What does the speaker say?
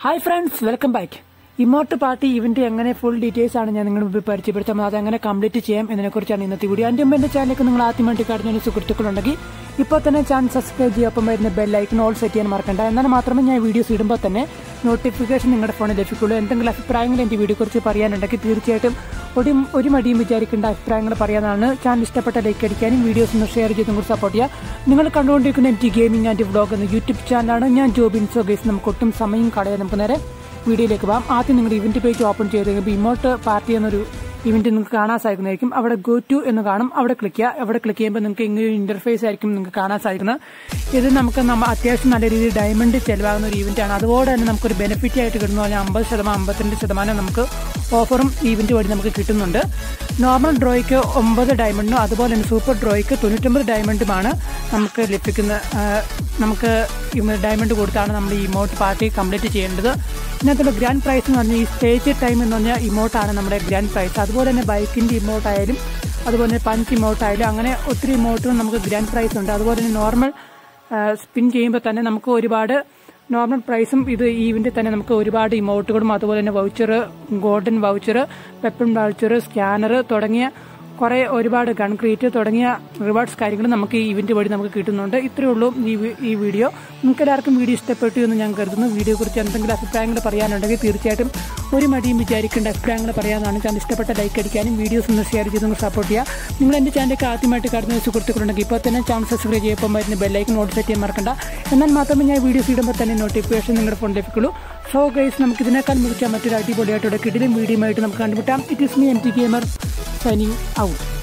hi friends welcome back emote party event എങ്ങനെ full details ആണ് ഞാൻ നിങ്ങളുടെ മുമ്പിൽ പരിചയപ്പെടുത്താം അത് എങ്ങനെ കംപ്ലീറ്റ് ചെയ്യാം എന്നതിനെക്കുറിച്ചാണ് ഇന്നത്തെ വീഡിയോ അതിന്റെ മുമ്പ് എന്റെ ചാനലിലേക്ക് നിങ്ങൾ ആദ്യമായിട്ട് കാണുന്ന സുഹൃത്തുക്കളുണ്ടെങ്കിൽ ഇപ്പോൾ തന്നെ ചാനൽ സബ്സ്ക്രൈബ് ചെയ്യുക അപ്പം വരുന്ന ബെല്ലൈക്കൺ ഓൾ സെറ്റ് ചെയ്യാൻ മറക്കണ്ട എന്നാൽ മാത്രമേ ഞാൻ വീഡിയോസ് ഇടുമ്പോൾ തന്നെ നോട്ടിഫിക്കേഷൻ നിങ്ങളുടെ ഫോണിൽ ലഭിക്കുള്ളൂ എന്തെങ്കിലും അഭിപ്രായങ്ങൾ എൻ്റെ വീഡിയോയെക്കുറിച്ച് പറയാനുണ്ടെങ്കിൽ തീർച്ചയായിട്ടും ഒരു ഒരു മടിയും വിചാരിക്കേണ്ട അഭിപ്രായങ്ങൾ പറയാനാണ് ചാനൽ ഇഷ്ടപ്പെട്ട ലൈക്ക് അടിക്കാനും വീഡിയോസ് ഒന്ന് ഷെയർ ചെയ്തും കൂടി സപ്പോർട്ട് ചെയ്യുക നിങ്ങൾ കണ്ടുകൊണ്ടിരിക്കുന്ന M T gaming and vlog എന്ന യൂട്യൂബ് ചാനലാണ് ഞാൻ ജോബിൻ സോഗേസ് നമുക്ക് ഒട്ടും സമയം കളയാൻ നമുക്ക് നേരെ വീഡിയോയിലേക്ക് പോകാം ആദ്യം നിങ്ങളുടെ ഇവന്റ് പേജ് ഓപ്പൺ ചെയ്ത് കഴിയുമ്പോൾ ഇമോട്ട് പാർട്ടി എന്നൊരു ഇവന്റ് നിങ്ങൾക്ക് കാണാൻ സാധിക്കുന്നതായിരിക്കും അവിടെ ഗോ ടു എന്ന് കാണും അവിടെ ക്ലിക്ക് ചെയ്യുക അവിടെ ക്ലിക്ക് ചെയ്യുമ്പോൾ നിങ്ങൾക്ക് ഇങ്ങനെ ഇന്റർഫേസ് ആയിരിക്കും നിങ്ങൾക്ക് കാണാൻ സാധിക്കുന്നത് ഇത് നമുക്ക് നമ്മൾ അത്യാവശ്യം നല്ല രീതിയിൽ ഡയമണ്ട് ചെലവാകുന്ന ഒരു ഇവന്റ് ആണ് അതുപോലെ തന്നെ നമുക്കൊരു ബെനിഫിറ്റ് ആയിട്ട് കിട്ടുന്ന പറഞ്ഞാൽ അമ്പത് ശതമാനം അമ്പത്തിരണ്ട് ശതമാനം നമുക്ക് ഓഫറും ഇവന്റ് വഴി നമുക്ക് കിട്ടുന്നുണ്ട് നോർമൽ ഡ്രോയ്ക്ക് ഒമ്പത് ഡയമണ്ടും അതുപോലെ തന്നെ സൂപ്പർ ഡ്രോയ്ക്ക് തൊണ്ണൂറ്റൊമ്പത് ഡയമണ്ടുമാണ് നമുക്ക് ലഭിക്കുന്ന ആ, നമുക്ക് ഡയമണ്ട് കൊടുത്താണ് നമ്മൾ ഈ ഇമോട്ട് പാർട്ടി കംപ്ലീറ്റ് ചെയ്യേണ്ടത് ഇതിനകത്തുള്ള ഗ്രാൻഡ് പ്രൈസ് എന്ന് പറഞ്ഞാൽ ഈ സ്റ്റേജ് ടൈം എന്ന് പറഞ്ഞാൽ ഇമോട്ടാണ് നമ്മുടെ ഗ്രാൻഡ് പ്രൈസ് അതുപോലെ തന്നെ ബൈക്കിൻ്റെ ഇമോട്ട് ആയാലും അതുപോലെ തന്നെ പഞ്ച് ഇമോട്ട് ആയാലും അങ്ങനെ ഒത്തിരി ഇമോട്ടുകൾ നമുക്ക് ഗ്രാൻഡ് പ്രൈസ് ഉണ്ട് അതുപോലെ തന്നെ നോർമൽ സ്പിൻ ചെയ്യുമ്പോൾ തന്നെ നമുക്ക് ഒരുപാട് നോർമൽ പ്രൈസും ഇത് ഈ ഇവന്റിൽ തന്നെ നമുക്ക് ഒരുപാട് ഇമോട്ടുകളും അതുപോലെ തന്നെ voucher golden voucher weapon voucher scanner തുടങ്ങിയ കുറേ ഒരുപാട് കൺക്രീറ്റ് തുടങ്ങിയ റിവാർഡ്സ് കാര്യങ്ങൾ നമുക്ക് ഈ ഇവന്റ് വഴി നമുക്ക് കിട്ടുന്നുണ്ട് ഇത്രയേ ഉള്ളൂ ഈ വി- ഈ വീഡിയോ നിങ്ങൾക്ക് എല്ലാവർക്കും വീഡിയോ ഇഷ്ടപ്പെട്ടു എന്ന് ഞാൻ കരുതുന്നു വീഡിയോ കുറിച്ച് എന്തെങ്കിലും അഭിപ്രായങ്ങൾ പറയാനുണ്ടെങ്കിൽ തീർച്ചയായിട്ടും ഒരു മടിയും വിചാരിക്കേണ്ട അഭിപ്രായങ്ങൾ പറയാനാണ് ചാനൽ ഇഷ്ടപ്പെട്ട ലൈക്ക് അടിക്കാനും വീഡിയോസ് ഒന്ന് ഷെയർ ചെയ്ത് സപ്പോർട്ട് ചെയ്യുക നിങ്ങൾ എൻ്റെ ചാനലിലേക്ക് ആദ്യമായിട്ട് കാണുന്ന സുഹൃത്തുക്കളുണ്ടെങ്കിൽ ഇപ്പോൾ തന്നെ ചാനൽ സബ്സ്ക്രൈബ് ചെയ്യുമ്പോൾ വരുന്ന ബെല്ലൈക്കൻ നോട്ട് സെറ്റ് ചെയ്യാൻ മറക്കണ്ട എന്നാൽ മാത്രമേ ഞാൻ വീഡിയോസ് ഇടുമ്പോൾ തന്നെ നോട്ടിഫിക്കേഷൻ നിങ്ങളുടെ ഫോണിൽ ലഭിക്കുള്ളൂ സോ ഗൈസ് നമുക്ക് ഇതിനേക്കാൾ മികച്ച മറ്റൊരു അടിപൊളിയായിട്ടുള്ള കിടിലും വീഡിയോ ആയിട്ട് നമുക്ക് കണ്ടുമുട്ടാം it is me M T gamer signing out